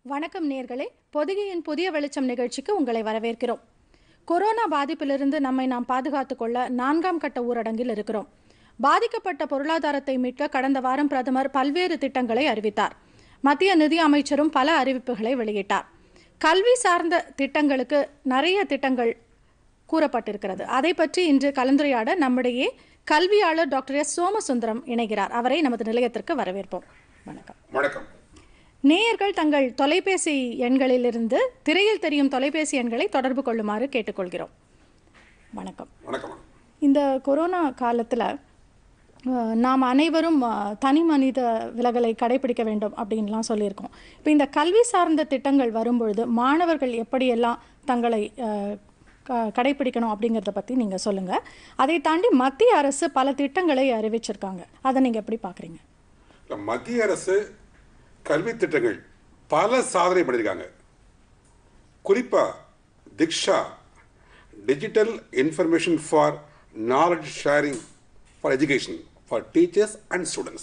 வணக்கம் நேர்களே பொதிகையின் புதிய வெளிச்சம் நிகழ்ச்சிக்கு உங்களை வரவேற்கிறோம் கொரோனா பாதிப்பிலிருந்து நம்மை நாம் பாதுகாத்துக் கொள்ள நான்காம் கட்ட ஊரடங்கில் இருக்கிறோம் பாதிக்கப்பட்ட பொருளாதாரத்தை மீட்க கடந்த வாரம் பிரதமர் பல்வேறு திட்டங்களை அறிவித்தார் மத்திய நிதி அமைச்சரும் பல அறிவிப்புகளை வெளியிட்டார் கல்வி சார்ந்த திட்டங்களுக்கு நிறைய திட்டங்கள் கூறப்பட்டிருக்கிறது அதை பற்றி இன்று கலந்துரையாட நம்மிடையே கல்வியாளர் டாக்டர் எஸ் சோமசுந்தரம் இணைகிறார் அவரை நமது நிலையத்திற்கு வரவேற்போம் வணக்கம் வணக்கம் நேயர்கள் தங்கள் தொலைபேசி எண்களிலிருந்து திரையில் தெரியும் தொலைபேசி எண்களை தொடர்பு கொள்ளுமாறு கேட்டுக்கொள்கிறோம் வணக்கம் வணக்கம் இந்த கொரோனா காலத்தில் நாம் அனைவரும் அஹ், தனி மனித விலகலை கடைபிடிக்க வேண்டும் அப்படின்லாம் சொல்லியிருக்கோம் இப்போ இந்த கல்வி சார்ந்த திட்டங்கள் வரும்பொழுது மாணவர்கள் எப்படியெல்லாம் தங்களை அஹ், க- கடைபிடிக்கணும் அப்படிங்கிறத பற்றி நீங்கள் சொல்லுங்கள் அதை தாண்டி மத்திய அரசு பல திட்டங்களை அறிவிச்சிருக்காங்க அதை நீங்கள் எப்படி பார்க்குறீங்க இல்ல, மத்திய அரசு கல்வி திட்டங்கள் பல சாதனை பண்ணியிருக்காங்க குறிப்பா Diksha digital information for knowledge sharing for education for teachers and students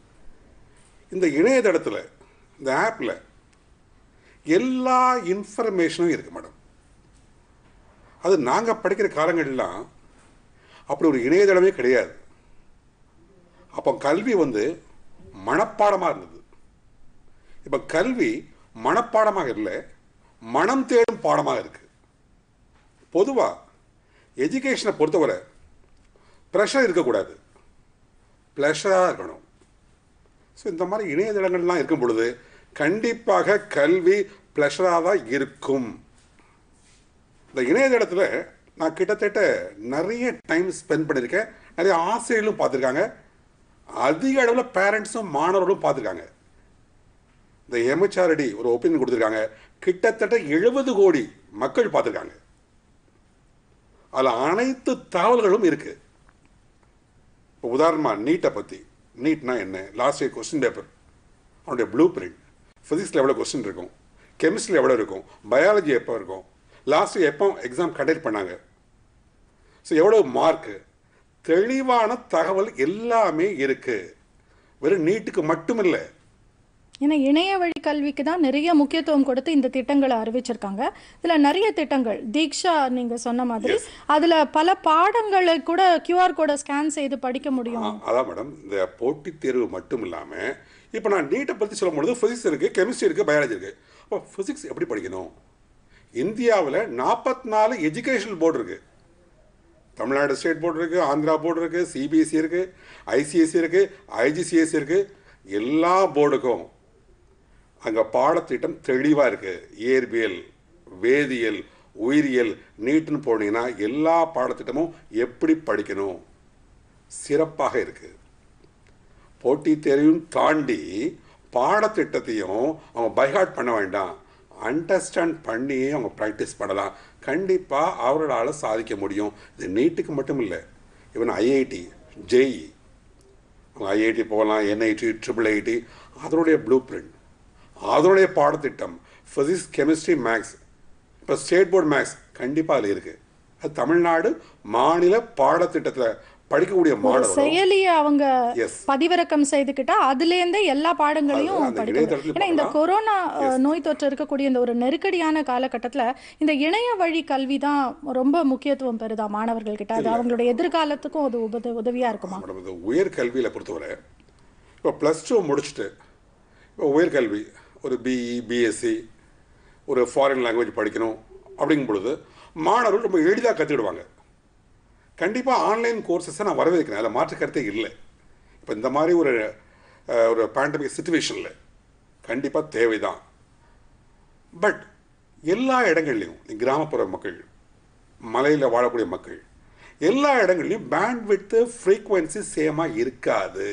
இந்த இணையதளத்தில் இந்த ஆப்பில் எல்லா இன்ஃபர்மேஷனும் இருக்கு மேடம் அது நாங்கள் படிக்கிற காலங்கள்லாம் அப்படி ஒரு இணையதளமே கிடையாது அப்போ கல்வி வந்து மனப்பாடமாக இருந்தது இப்போ கல்வி மனப்பாடமாக இல்லை மனம் தேடும் பாடமாக இருக்கு பொதுவாக எஜுகேஷனை பொறுத்தவரை ப்ரெஷர் இருக்கக்கூடாது ப்ளஷராக இருக்கணும் ஸோ இந்த மாதிரி இணையதளங்கள்லாம் இருக்கும் பொழுது கண்டிப்பாக கல்வி ப்ளஷராக தான் இருக்கும் இந்த இணையதளத்தில் நான் கிட்டத்தட்ட நிறைய டைம் ஸ்பெண்ட் பண்ணியிருக்கேன் நிறைய ஆசிரியர்களும் பார்த்துருக்காங்க அதிக அளவில் பேரண்ட்ஸும் மாணவர்களும் பார்த்துருக்காங்க இந்த எம்ஹெச்ஆர்டி ஒரு ஒப்பீனியன் கொடுத்துருக்காங்க கிட்டத்தட்ட எழுபது கோடி மக்கள் பார்த்துருக்காங்க அதில் அனைத்து தகவல்களும் இருக்கு இப்போ உதாரணமாக நீட்டை பற்றி நீட்னா என்ன லாஸ்ட் இயர் கொஸ்டின் பேப்பர் அவனுடைய ப்ளூ பிரிண்ட் ஃபிசிக்ஸில் எவ்வளோ கொஸ்டின் இருக்கும் கெமிஸ்ட்ரியில் எவ்வளோ இருக்கும் பயாலஜி எப்போ இருக்கும் லாஸ்ட் இயர் எப்போ எக்ஸாம் கண்டக்ட் பண்ணாங்க ஸோ எவ்வளோ மார்க்கு தெளிவான தகவல் எல்லாமே இருக்கு வெறும் நீட்டுக்கு மட்டும் இல்லை ஏன்னா இணைய வழி கல்விக்கு தான் நிறைய முக்கியத்துவம் கொடுத்து இந்த திட்டங்களை அறிவிச்சிருக்காங்க இதுல நிறைய திட்டங்கள் தீக்ஷா நீங்க சொன்ன மாதிரி அதுல பல பாடங்களை கூட கியூஆர் கோடை ஸ்கேன் செய்து படிக்க முடியும் அதான் மேடம் இந்த போட்டித் தேர்வு மட்டும் இல்லாமல் இப்போ நான் நீட்டை பற்றி சொல்லும் பொழுது ஃபிசிக்ஸ் இருக்குது கெமிஸ்ட்ரி இருக்குது பயாலஜி இருக்குது அப்போ ஃபிசிக்ஸ் எப்படி படிக்கணும் இந்தியாவில் நாற்பத்தி நாலு எஜுகேஷனல் போர்டு இருக்குது தமிழ்நாடு ஸ்டேட் போர்டு இருக்குது ஆந்திரா போர்டு இருக்குது சிபிஎஸ்சி இருக்குது ஐசிஎஸ்சி இருக்குது ஐஜிசிஎஸ்சி இருக்குது எல்லா போர்டுக்கும் அங்கே பாடத்திட்டம் தெளிவாக இருக்குது இயற்பியல் வேதியியல் உயிரியல் நீட்டுன்னு போனீங்கன்னா எல்லா பாடத்திட்டமும் எப்படி படிக்கணும் சிறப்பாக இருக்குது போட்டித் தேர்வையும் தாண்டி பாடத்திட்டத்தையும் அவங்க பைஹார்ட் பண்ண வேண்டாம் அண்டர்ஸ்டாண்ட் பண்ணி அவங்க ப்ராக்டிஸ் பண்ணலாம் கண்டிப்பாக அவர்களால் சாதிக்க முடியும் இது நீட்டுக்கு மட்டும் இல்லை ஈவன் ஐஐடி ஜேஇ அவங்க ஐஐடி போகலாம் என்ஐடி ட்ரிபிள் ஐடி அதனுடைய ப்ளூ பிரிண்ட் அதனுடைய பாடத்திட்டம் ஃபிசிக்ஸ் கெமிஸ்ட்ரி மேக்ஸ் இப்போ ஸ்டேட் போர்டு மேக்ஸ் கண்டிப்பாக அதில் இருக்குது அது தமிழ்நாடு மாநில பாடத்திட்டத்தில் படிக்கக்கூடிய ஒரு மாணவர்கள் செயலியை அவங்க Yes. பதிவிறக்கம் செய்துக்கிட்டா அதுல இருந்தே எல்லா பாடங்களையும் அது அந்த படிக்க முடியும். இணையதளத்துல ஏன்னா இந்த பார்க்கலாம். கொரோனா அஹ், நோய் தொற்று இருக்கக்கூடிய இந்த ஒரு நெருக்கடியான காலகட்டத்துல இந்த இணைய வழி கல்வி தான் ரொம்ப முக்கியத்துவம் பெறுதா மாணவர்கள் கிட்ட அது அவங்களுடைய எதிர்காலத்துக்கும் அது உபத உதவியா இருக்குமா மேடம் இந்த உயர்கல்வியில் பொறுத்தவரை இப்போ ப்ளஸ் டூ முடிச்சுட்டு இப்போ உயர்கல்வி ஒரு பிஇ பிஎஸ்சி ஒரு ஃபாரின் லாங்குவேஜ் படிக்கணும் அப்படிங்கும் பொழுது மாணவர்கள் ரொம்ப எளிதாக கற்றுக்கிடுவாங்க கண்டிப்பாக ஆன்லைன் கோர்சஸை நான் வரவேற்கிறேன் அதில் மாற்று கருத்தே இல்லை இப்போ இந்த மாதிரி ஒரு அஹ், ஒரு பேண்டமிக் சுச்சுவேஷனில் கண்டிப்பாக தேவைதான் பட் எல்லா இடங்கள்லையும் கிராமப்புற மக்கள் மலையில் வாழக்கூடிய மக்கள் எல்லா இடங்கள்லையும் பேண்ட் வித்து ஃப்ரீக்குவென்சி சேமாக இருக்காது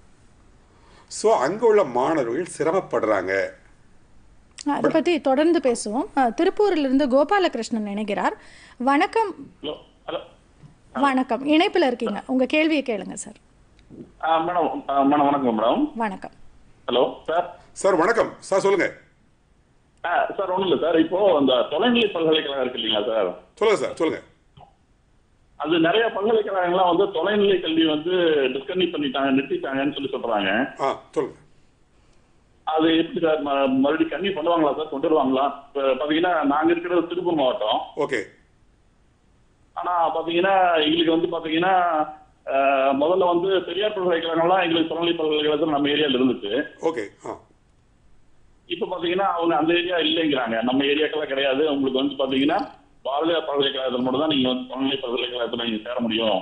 ஸோ அங்கே உள்ள மாணவர்கள் சிரமப்படுறாங்க அதை பத்தி தொடர்ந்து பேசுவோம் அஹ், திருப்பூரில் இருந்து கோபாலகிருஷ்ணன் இணைகிறார் வணக்கம் ஹலோ ஹலோ வணக்கம் இணைப்புல இருக்கீங்க உங்க கேள்வியை கேளுங்க சார் ஆ மேடம் ஆ, மேடம் வணக்கம் மேடம் வணக்கம் ஹலோ சார் சார் வணக்கம் சார் சொல்லுங்கள் ஆ சார் ஒன்றும் இல்லை சார் இப்போ அந்த தொலைநிலை பல்கலைக்கழகம் இருக்கு இல்லைங்களா சார் சொல்லுங்கள் சார் சொல்லுங்கள் அது நிறைய பல்கலைக்கழகங்கள்லாம் வந்து தொலைநிலை கல்வி வந்து டிஸ்கன்டினியூ பண்ணிட்டாங்க நிறுத்திட்டாங்கன்னு சொல்லி சொல்றாங்க ஆ சொல்லுங்கள் அது எப்படி சார் ம- மறுபடியும் கம்மி பண்ணுவாங்களா சார் கொண்டு வருவாங்களா இப்ப பாத்தீங்கன்னா நாங்க இருக்கிறது திருப்பூர் மாவட்டம் ஓகே ஆனா பாத்தீங்கன்னா எங்களுக்கு வந்து பாத்தீங்கன்னா அஹ், முதல்ல வந்து பெரியார் பல்கலைக்கழகம்லாம் எங்களுக்கு திருநெல்வேலி பல்கலைக்கழகத்தில் நம்ம ஏரியால இருந்துச்சு ஓகே ஆ இப்ப பாத்தீங்கன்னா அவங்க அந்த ஏரியா இல்லைங்கிறாங்க நம்ம ஏரியாக்கெல்லாம் கிடையாது உங்களுக்கு வந்து பாத்தீங்கன்னா பாரதியார் பல்கலைக்கழகத்தில் மட்டும் தான் நீங்க வந்து திருநெல்வேலி பல்கலைக்கழகத்தில் நீங்க சேர முடியும்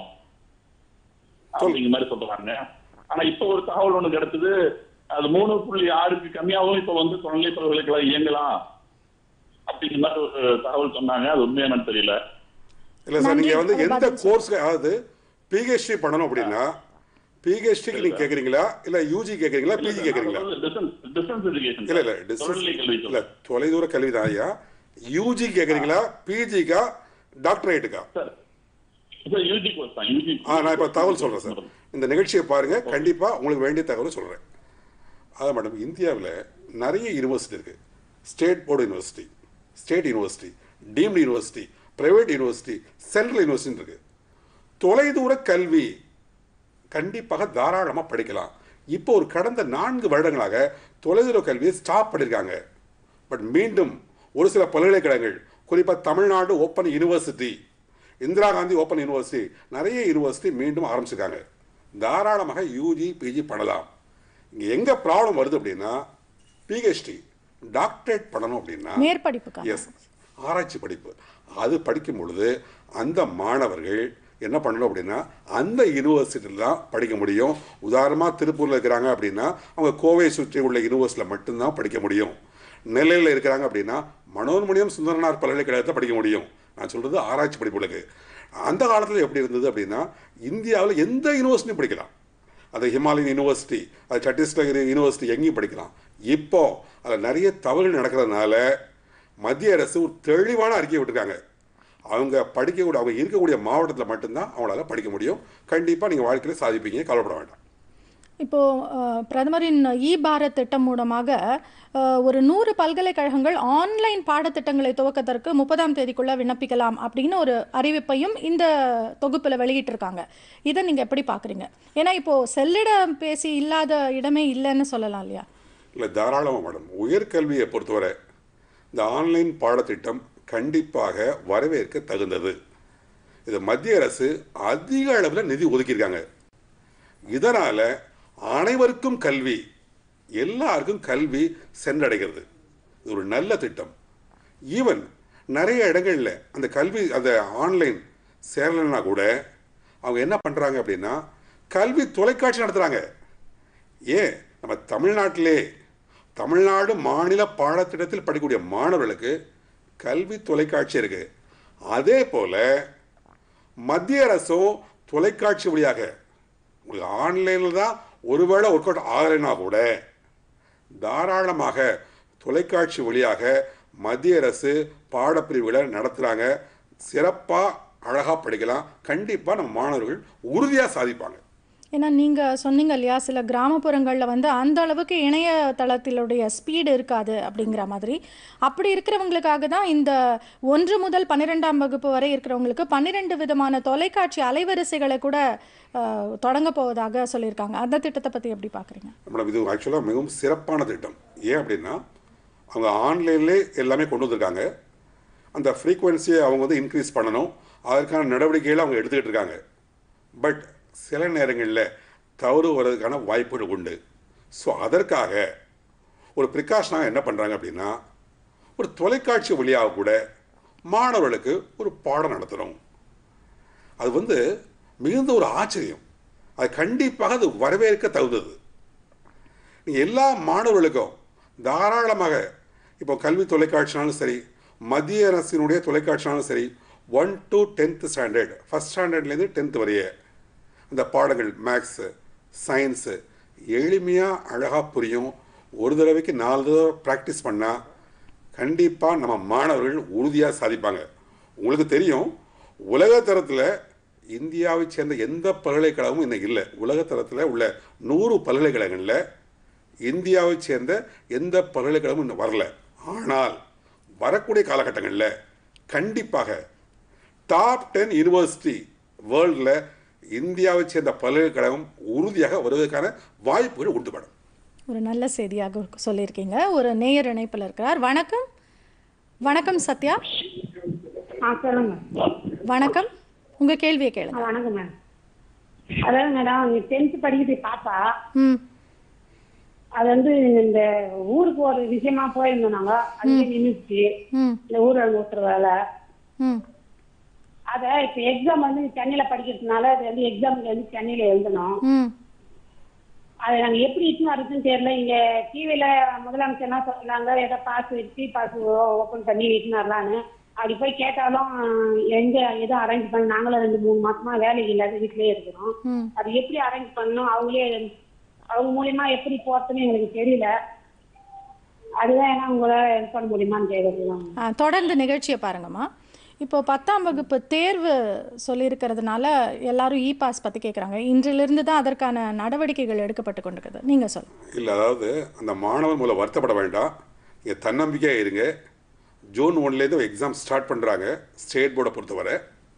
அப்படிங்கிற மாதிரி சொல்றாங்க ஆனா இப்ப ஒரு தகவல் ஒண்ணு கிடைச்சது அது மூணு புள்ளி ஆறுக்கு கம்மியாகவும் இப்ப வந்து திருநெல்வேலி பல்கலைக்கழகம் இயங்கலாம் அப்படிங்கிற மாதிரி ஒரு தகவல் சொன்னாங்க அது உண்மையானு தெரியல இல்லை சார் நன்றி, நீங்கள் வந்து ஒரு எந்த பதில் கோர்ஸ் அதாவது பிஹெச்டி பண்ணணும் அப்படின்னா பிஹெச்டிக்கு நீங்கள் கேட்குறீங்களா இல்லை யூஜி கேட்குறீங்களா பிஜி கேட்குறீங்களா டிஸ்டன்ஸ் எஜுகேஷன் இல்லை இல்லை டிஸ்டன்ஸ் தொழில்நிலை கல்வி இல்லை தொலைதூர கல்வி தான் ஐயா யூஜி கேட்குறீங்களா பிஜிக்கா டாக்டரேட்டுக்கா சார் சார் யூஜி கோர்ஸ் தான் யூஜி ஆ நான் இப்போ தகவல் சொல்கிறேன் சார் இந்த நிகழ்ச்சியை பாருங்கள் கண்டிப்பாக உங்களுக்கு வேண்டிய தகவல் சொல்கிறேன் அதான் மேடம் இந்தியாவில் நிறைய யூனிவர்சிட்டி இருக்குது state board university state university deemed university private university central university இருக்குது தொலைதூர கல்வி கண்டிப்பாக தாராளமாக படிக்கலாம் இப்போ ஒரு கடந்த நான்கு வருடங்களாக தொலைதூர கல்வியை ஸ்டாப் பண்ணியிருக்காங்க பட் மீண்டும் ஒரு சில பல்கலைக்கழகங்கள் குறிப்பாக Tamil Nadu open university Indira Gandhi open university நிறைய யூனிவர்சிட்டி மீண்டும் ஆரம்பிச்சிருக்காங்க தாராளமாக யூஜி பிஜி பண்ணலாம் இங்கே எங்கே ப்ராப்ளம் வருது அப்படின்னா பிஹெச்டி டாக்டரேட் பண்ணணும் அப்படின்னா மேற்படிப்புக்காக எஸ் ஆராய்ச்சி படிப்பு அது படிக்கும் பொழுது அந்த மாணவர்கள் என்ன பண்ணணும் அப்படின்னா அந்த யூனிவர்சிட்டியில் தான் படிக்க முடியும் உதாரணமாக திருப்பூரில் இருக்கிறாங்க அப்படின்னா அவங்க கோவை சுற்றி உள்ள யூனிவர்சிட்டியில் மட்டும்தான் படிக்க முடியும் நெல்லையில் இருக்கிறாங்க அப்படின்னா மனோன்மணியம் சுந்தரனார் பல்கலைக்கழகத்தில் படிக்க முடியும் நான் சொல்கிறது ஆராய்ச்சி படிப்புகளுக்கு அந்த காலத்தில் எப்படி இருந்தது அப்படின்னா இந்தியாவில் எந்த யூனிவர்சிட்டியும் படிக்கலாம் அது ஹிமாலயன் யூனிவர்சிட்டி அது சத்தீஸ்கர் யூனிவர்சிட்டி எங்கேயும் படிக்கலாம் இப்போ அதில் நிறைய தவறுகள் நடக்கிறதுனால மத்திய அரசு ஒரு தெளிவான அறிக்கை விட்டுருக்காங்க அவங்க படிக்கக்கூடிய அவங்க இருக்கக்கூடிய மாவட்டத்தில் மட்டும்தான் அவங்களால படிக்க முடியும் கண்டிப்பாக நீங்கள் வாழ்க்கையில் சாதிப்பீங்க கவலைப்பட வேண்டாம் இப்போ அஹ், பிரதமரின் இ பாரத் திட்டம் மூலமாக அஹ், ஒரு நூறு பல்கலைக்கழகங்கள் ஆன்லைன் பாடத்திட்டங்களை துவக்கத்திற்கு முப்பதாம் தேதிக்குள்ள விண்ணப்பிக்கலாம் அப்படின்னு ஒரு அறிவிப்பையும் இந்த தொகுப்பில் வெளியிட்டிருக்காங்க இதை நீங்க எப்படி பாக்குறீங்க ஏன்னா இப்போ செல்லிட பேசி இல்லாத இடமே இல்லைன்னு சொல்லலாம் இல்லையா இல்லை தாராளமாக மேடம் உயர்கல்வியை பொறுத்தவரை இந்த ஆன்லைன் பாடத்திட்டம் கண்டிப்பாக வரவேற்க தகுந்தது இது மத்திய அரசு அதிக அளவில் நிதி ஒதுக்கியிருக்காங்க இதனால் அனைவருக்கும் கல்வி எல்லாருக்கும் கல்வி சென்றடைகிறது இது ஒரு நல்ல திட்டம் ஈவன் நிறைய இடங்களில் அந்த கல்வி அந்த ஆன்லைன் சேரலைன்னா கூட அவங்க என்ன பண்ணுறாங்க அப்படின்னா கல்வி தொலைக்காட்சி நடத்துகிறாங்க ஏன் நம்ம தமிழ்நாட்டிலே தமிழ்நாடு மாநில பாடத்திட்டத்தில் படிக்கக்கூடிய மாணவர்களுக்கு கல்வி தொலைக்காட்சி இருக்கு அதே போல மத்திய அரசும் தொலைக்காட்சி வழியாக உங்களுக்கு ஆன்லைனில் தான் ஒருவேளை ஒர்க் அவுட் ஆகலைன்னா கூட தாராளமாக தொலைக்காட்சி வழியாக மத்திய அரசு பாடப்பிரிவுகளை நடத்துகிறாங்க சிறப்பாக அழகாக படிக்கலாம் கண்டிப்பாக நம்ம மாணவர்கள் உறுதியாக சாதிப்பாங்க ஏன்னா நீங்க சொன்னீங்க இல்லையா சில கிராமப்புறங்கள்ல வந்து அந்த அளவுக்கு இணையதளத்திலுடைய ஸ்பீடு இருக்காது அப்படிங்கிற மாதிரி அப்படி இருக்கிறவங்களுக்காக தான் இந்த ஒன்று முதல் பன்னிரெண்டாம் வகுப்பு வரை இருக்கிறவங்களுக்கு பன்னிரெண்டு விதமான தொலைக்காட்சி அலைவரிசைகளை கூட அஹ், தொடங்க போவதாக சொல்லியிருக்காங்க அந்த திட்டத்தை பத்தி எப்படி பாக்குறீங்க மேடம் இது ஆக்சுவலாக மிகவும் சிறப்பான திட்டம் ஏன் அப்படின்னா அவங்க ஆன்லைன்லே எல்லாமே கொண்டு வந்திருக்காங்க அந்த ஃப்ரீக்குவென்சியை அவங்க வந்து இன்க்ரீஸ் பண்ணணும் அதற்கான நடவடிக்கைகளை அவங்க எடுத்துக்கிட்டு இருக்காங்க பட் சில நேரங்களில் தவறு வர்றதுக்கான வாய்ப்புகள் உண்டு ஸோ அதற்காக ஒரு ப்ரிகாஷனாக என்ன பண்ணுறாங்க அப்படின்னா ஒரு தொலைக்காட்சி வழியாக கூட மாணவர்களுக்கு ஒரு பாடம் நடத்துகிறோம் அது வந்து மிகுந்த ஒரு ஆச்சரியம் அது கண்டிப்பாக அது வரவேற்க தகுந்தது நீங்கள் எல்லா மாணவர்களுக்கும் தாராளமாக இப்போ கல்வி தொலைக்காட்சினாலும் சரி மத்திய அரசினுடைய தொலைக்காட்சினாலும் சரி one to tenth standard first ஸ்டாண்டர்ட்லேருந்து டென்த் வரைய அந்த பாடங்கள் மேக்ஸு சயின்ஸு எளிமையாக அழகாக புரியும் ஒரு தடவைக்கு நாலு தடவை ப்ராக்டிஸ் பண்ணால் கண்டிப்பாக நம்ம மாணவர்கள் உறுதியாக சாதிப்பாங்க உங்களுக்கு தெரியும் உலக தரத்தில் இந்தியாவைச் சேர்ந்த எந்த பல்கலைக்கழகமும் இன்னைக்கு இல்லை உலக தரத்தில் உள்ள நூறு பல்கலைக்கழகங்களில் இந்தியாவைச் சேர்ந்த எந்த பல்கலைக்கழகமும் இன்னும் வரல ஆனால் வரக்கூடிய காலகட்டங்களில் கண்டிப்பாக டாப் டென் யூனிவர்சிட்டி வேர்ல்டில் இந்தியாவைச் சேர்ந்த பல்கலைக்கழகம் உறுதியாக வருவதற்கான வாய்ப்புகள் உண்டு மேடம் ஒரு நல்ல செய்தியாக சொல்லியிருக்கீங்க ஒரு நேயர் இணைப்பில் இருக்கிறார் வணக்கம் வணக்கம் சத்யா ஆ சொல்லுங்க வணக்கம் உங்க கேள்வியை ஆ கேளுங்க வணக்கம் மேடம் அதாவது மேடம் டென்த் படிக்குது பாப்பா ம் அது வந்து இந்த ஊருக்கு ஒரு விஷயமா போயிருந்தோம் நாங்க அதுவே நின்றுச்சு ம் இந்த ஊர் ஊத்துற வேலை ம் அத இப்ப எக்ஸாம் வந்து சென்னையில படிக்கிறதுனால அது வந்து எக்ஸாமுக்கு வந்து சென்னையில எழுதணும் ம் அதை நாங்க எப்படி இட்டுன்னு வரதுன்னு தெரியல இங்க டிவில முதலமைச்சர் என்ன சொன்னாங்க ஏதோ பாஸ் டி பாஸ் ஓபன் பண்ணி இட்டுன்னு வரலான்னு அப்படி போய் கேட்டாலும் எங்க எதுவும் அரேஞ்ச் பண்ண நாங்களும் ரெண்டு மூணு மாசமா வேலைக்கு இல்லாத வீட்லயே இருக்கிறோம் ம் அது எப்படி அரேஞ்ச் பண்ணணும் அவங்களே அவங்க மூலியமா எப்படி போறதுன்னு எங்களுக்கு தெரியல அதுதான் ஏன்னா உங்களால ஹெல்ப் பண்ண முடியுமான்னு கேட்கறதுதான் ஆ, தொடர்ந்து நிகழ்ச்சியை பாருங்கம்மா இப்போ பத்தாம் வகுப்பு தேர்வு சொல்லியிருக்கிறதுனால எல்லாரும் இ பாஸ் பற்றி கேட்குறாங்க இன்றிலிருந்து தான் அதற்கான நடவடிக்கைகள் எடுக்கப்பட்டு கொண்டிருக்குது நீங்கள் சொல்லுங்கள் இல்லை அதாவது அந்த மாணவர் மூலம் வருத்தப்பட வேண்டாம் நீங்கள் தன்னம்பிக்கையாக இருங்க ஜூன் ஒன்லேருந்து எக்ஸாம் ஸ்டார்ட் பண்ணுறாங்க ஸ்டேட் போர்டை பொறுத்தவரை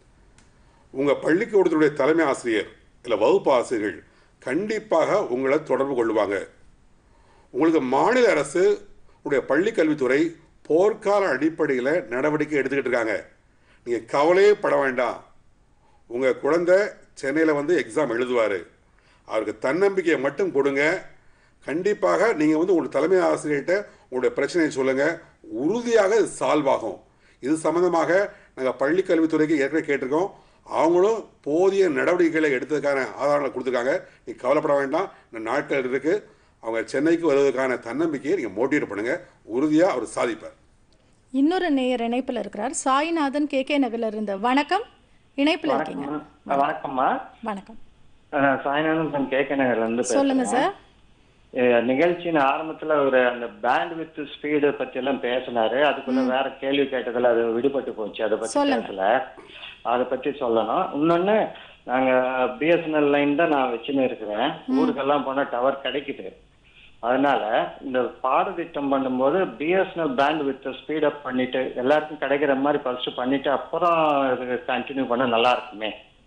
உங்கள் பள்ளிக்கூடத்தினுடைய தலைமை ஆசிரியர் இல்லை வகுப்பு ஆசிரியர்கள் கண்டிப்பாக உங்களை தொடர்பு கொள்ளுவாங்க உங்களுக்கு மாநில அரசு உடைய பள்ளி கல்வித்துறை போர்க்கால அடிப்படையில் நடவடிக்கை எடுத்துக்கிட்டு இருக்காங்க நீங்கள் கவலையே பட வேண்டாம் உங்கள் குழந்தை சென்னையில் வந்து எக்ஸாம் எழுதுவார் அவருக்கு தன்னம்பிக்கையை மட்டும் கொடுங்க கண்டிப்பாக நீங்கள் வந்து உங்கள் தலைமை ஆசிரியர்கிட்ட உங்களுடைய பிரச்சனையை சொல்லுங்கள் உறுதியாக இது சால்வ் ஆகும் இது சம்மந்தமாக நாங்கள் பள்ளி கல்வித்துறைக்கு ஏற்கனவே கேட்டிருக்கோம் அவங்களும் போதிய நடவடிக்கைகளை எடுத்ததுக்கான ஆதாரங்களை கொடுத்துருக்காங்க நீ கவலைப்பட வேண்டாம் இந்த நாட்கள் இருக்குது அவங்க சென்னைக்கு வருவதற்கான தன்னம்பிக்கையை நீங்கள் மோட்டிவேட் பண்ணுங்கள் உறுதியாக அவர் சாதிப்பார் இன்னொரு நேயர் இணைப்பில் இருக்கிறார் சாய்நாதன் கே கே நகர்ல இருந்து வணக்கம் இணைப்பில் இருக்கீங்க வணக்கம்மா. வணக்கம்மா வணக்கம் அஹ் சாய்நாதன் ஃப்ரம் கேகே நகர்ல இருந்து சொல்லுங்க சார் அஹ் நிகழ்ச்சியின் ஆரம்பத்துல ஒரு அந்த பேண்ட் வித் ஸ்பீடு பத்தி எல்லாம் பேசினாரு அதுக்குள்ள வேற கேள்வி கேட்டதுல அது விடுபட்டு போச்சு அதை பத்தி சொல்லுங்க. பேசல அதை பத்தி சொல்லணும் இன்னொன்னு நாங்க பிஎஸ்என்எல் லைன் தான் நான் வச்சுன்னு இருக்கிறேன் ஊருக்கெல்லாம் போனா டவர் கிடைக்குது அதனால இந்த பாடத்திட்டம் பண்ணும்போது BSNL band with speed up பண்ணிட்டு எல்லாருக்கும் கிடைக்கிற மாதிரி ஃபர்ஸ்ட் பண்ணிட்டு அப்புறம் கண்டினியூ பண்ண நல்லா இருக்குமே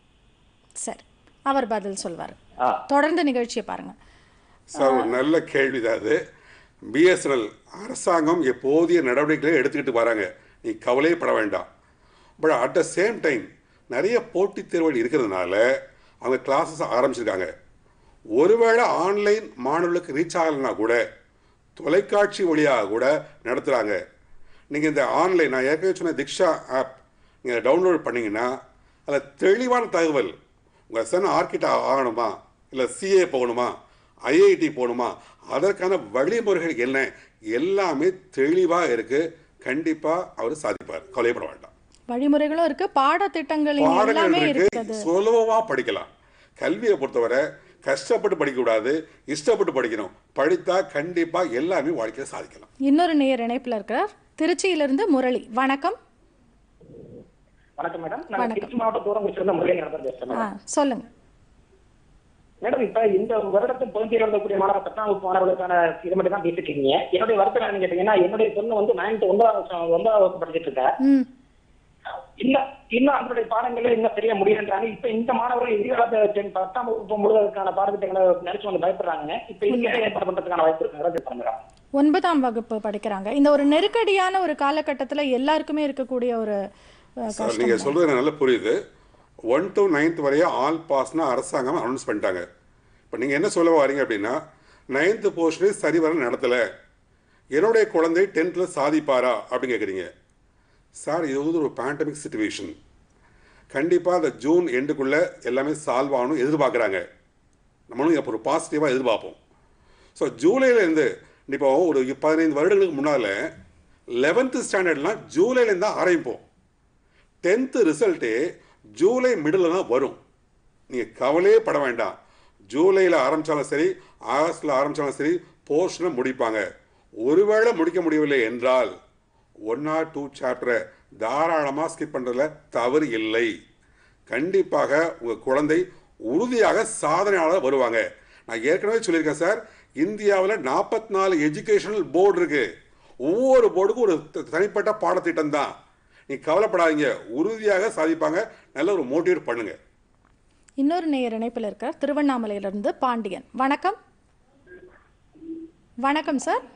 சரி அவர் பதில் சொல்வார் ஆ தொடர்ந்து நிகழ்ச்சியை பாருங்க சார் ஒரு நல்ல கேள்வி தான் அது பிஎஸ்என்எல் அரசாங்கம் எப்போதிய நடவடிக்கைகளை எடுத்துக்கிட்டு வராங்க நீ கவலையே பட வேண்டாம் but at the same time நிறைய போட்டித் தேர்வுகள் இருக்கிறதுனால அவங்க கிளாஸஸ் ஆரம்பிச்சிருக்காங்க ஒருவேளை ஆன்லைன் மாணவர்களுக்கு ரீச் ஆகலைன்னா கூட தொலைக்காட்சி வழியாக கூட நடத்துகிறாங்க நீங்கள் இந்த ஆன்லைன் நான் ஏற்கனவே சொன்ன திக்ஷா ஆப் நீங்கள் டவுன்லோட் பண்ணீங்கன்னா அதில் தெளிவான தகவல் உங்கள் சன் ஆர்கிட்ட ஆகணுமா இல்லை சிஏ போகணுமா ஐஐடி போகணுமா அதற்கான வழிமுறைகள் என்ன எல்லாமே தெளிவாக இருக்குது கண்டிப்பாக அவர் சாதிப்பார் கவலைப்பட வேண்டாம் வழிமுறைகளும் இருக்கு பாடத்திட்டங்கள் இங்க பாடங்கள் எல்லாமே இருக்கு இருக்குது சுலபமா படிக்கலாம் கல்வியை பொறுத்தவரை கஷ்டப்பட்டு படிக்க கூடாது இஷ்டப்பட்டு படிக்கணும் படித்தா கண்டிப்பா எல்லாமே வாழ்க்கையை சாதிக்கலாம் இன்னொரு நேயர் இணைப்பில் இருக்கிறார் திருச்சியிலிருந்து முரளி வணக்கம் வணக்கம் மேடம் நான் வணக்கம். திருச்சி மாவட்டம் தூரம் வச்சிருந்த முறையை நடந்தது பேசுறேன் ஆ மேடம். சொல்லுங்க மேடம் இப்ப இந்த வருடத்தை பொருந்தி எழுதக்கூடிய மாணவர் பத்தாம் வகுப்பு மாணவர்களுக்கான இது மட்டும் தான் பேசிட்டு இருக்கீங்க என்னுடைய வருத்தம் என்னன்னு கேட்டீங்கன்னா என்னுடைய பொண்ணு வந்து நைன்த் ஒன்பதாம் வருஷம் ஒன்பதாம் வகுப்பு படிச்சிட்டு இருக்கா ம் இல்ல இன்னும் அவங்களுடைய பாடங்களே இன்னும் தெரிய முடியன்றாங்க இப்ப இந்த மாணவர்கள் எதிர்காலத்தை பத்தாம் வகுப்பு முழுவதற்கான பாடத்திட்டங்களை நினைச்சு வந்து பயப்படுறாங்க இப்ப இதுக்கு ஏற்பாடு பண்றதுக்கான வாய்ப்பு இருக்கு மேடம் ஒன்பதாம் வகுப்பு படிக்கிறாங்க இந்த ஒரு நெருக்கடியான ஒரு காலகட்டத்தில் எல்லாருக்குமே இருக்கக்கூடிய ஒரு அஹ், சார் கஷ்டம் நீங்கள் சொல்கிறது எனக்கு நல்லா புரியுது ஒன் to நைன்த் வரைய ஆல் பாஸ்னா அரசாங்கம் அனௌன்ஸ் பண்ணிட்டாங்க இப்போ நீங்கள் என்ன சொல்ல வரீங்க அப்படின்னா நைன்த்து போர்ஷனே சரிவர நடத்தலை என்னுடைய குழந்தை டென்த்தில் சாதிப்பாரா அப்படின்னு கேட்குறீங்க சார் இது வந்து ஒரு பேண்டமிக் சுச்சுவேஷன் கண்டிப்பாக அந்த ஜூன் எண்டுக்குள்ளே எல்லாமே சால்வ் ஆகணும் எதிர்பார்க்குறாங்க நம்மளும் இப்போ ஒரு பாசிட்டிவாக எதிர்பார்ப்போம் ஸோ ஜூலைலேருந்து இப்போ ஒரு பதினைந்து வருடங்களுக்கு முன்னால் லெவன்த்து ஸ்டாண்டர்ட்லாம் ஜூலைலேருந்து தான் ஆரம்பிப்போம் டென்த்து ரிசல்ட்டே ஜூலை மிடில் தான் வரும் நீங்கள் கவலையே பட வேண்டாம் ஜூலையில் ஆரம்பித்தாலும் சரி ஆகஸ்டில் ஆரம்பித்தாலும் சரி போர்ஷனை முடிப்பாங்க ஒருவேளை முடிக்க முடியவில்லை என்றால் ஒன் ஆர் டூ சாப்டரை தாராளமாக ஸ்கிப் பண்ணுறதுல தவறு இல்லை கண்டிப்பாக உங்கள் குழந்தை உறுதியாக சாதனையாளர் வருவாங்க நான் ஏற்கனவே சொல்லியிருக்கேன் சார் இந்தியாவில் நாற்பத்தி நாலு எஜுகேஷனல் போர்டு இருக்கு ஒவ்வொரு போர்டுக்கும் ஒரு த- தனிப்பட்ட பாடத்திட்டம் தான் நீ கவலைப்படாதீங்க உறுதியாக சாதிப்பாங்க நல்ல ஒரு மோட்டிவேட் பண்ணுங்க இன்னொரு நேயர் இணைப்பில் இருக்கிறார் திருவண்ணாமலையிலிருந்து பாண்டியன் வணக்கம் வணக்கம் சார்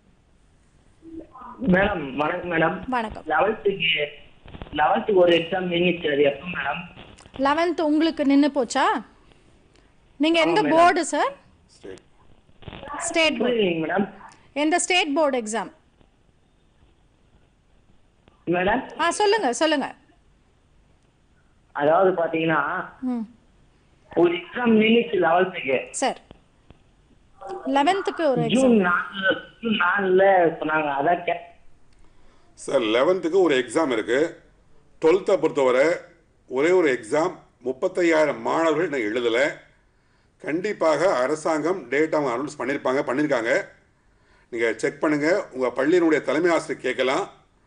மேடம் வணக்கம் மேடம் வணக்கம் லெவல்த்துக்கு லெவல்த்துக்கு ஒரு எக்ஸாம் நின்றுச்சு அது எப்போ மேடம் லெவன்த் உங்களுக்கு நின்று போச்சா நீங்கள் எந்த board sir state state board புரியலைங்க மேடம் எந்த ஸ்டேட் போர்டு எக்ஸாம் மேடம் ஆ சொல்லுங்க சொல்லுங்க அதாவது பார்த்தீங்கன்னா ம் ஒரு எக்ஸாம் நின்றுச்சு லெவல்த்துக்கு சார் லெவன்த்துக்கு ஒரு எக்ஸாம் ஜூன் நாலு ஜூன் நாலுல சொன்னாங்க அதான் கே சார் லெவன்த்துக்கு ஒரு எக்ஸாம் இருக்குது டுவெல்த்தை பொறுத்தவரை ஒரே ஒரு எக்ஸாம் முப்பத்தையாயிரம் மாணவர்கள் இன்னும் எழுதலை கண்டிப்பாக அரசாங்கம் டேட் அவங்க அனௌன்ஸ் பண்ணியிருப்பாங்க பண்ணியிருக்காங்க நீங்கள் செக் பண்ணுங்கள் உங்கள் பள்ளியினுடைய தலைமை ஆசிரியர் கேட்கலாம்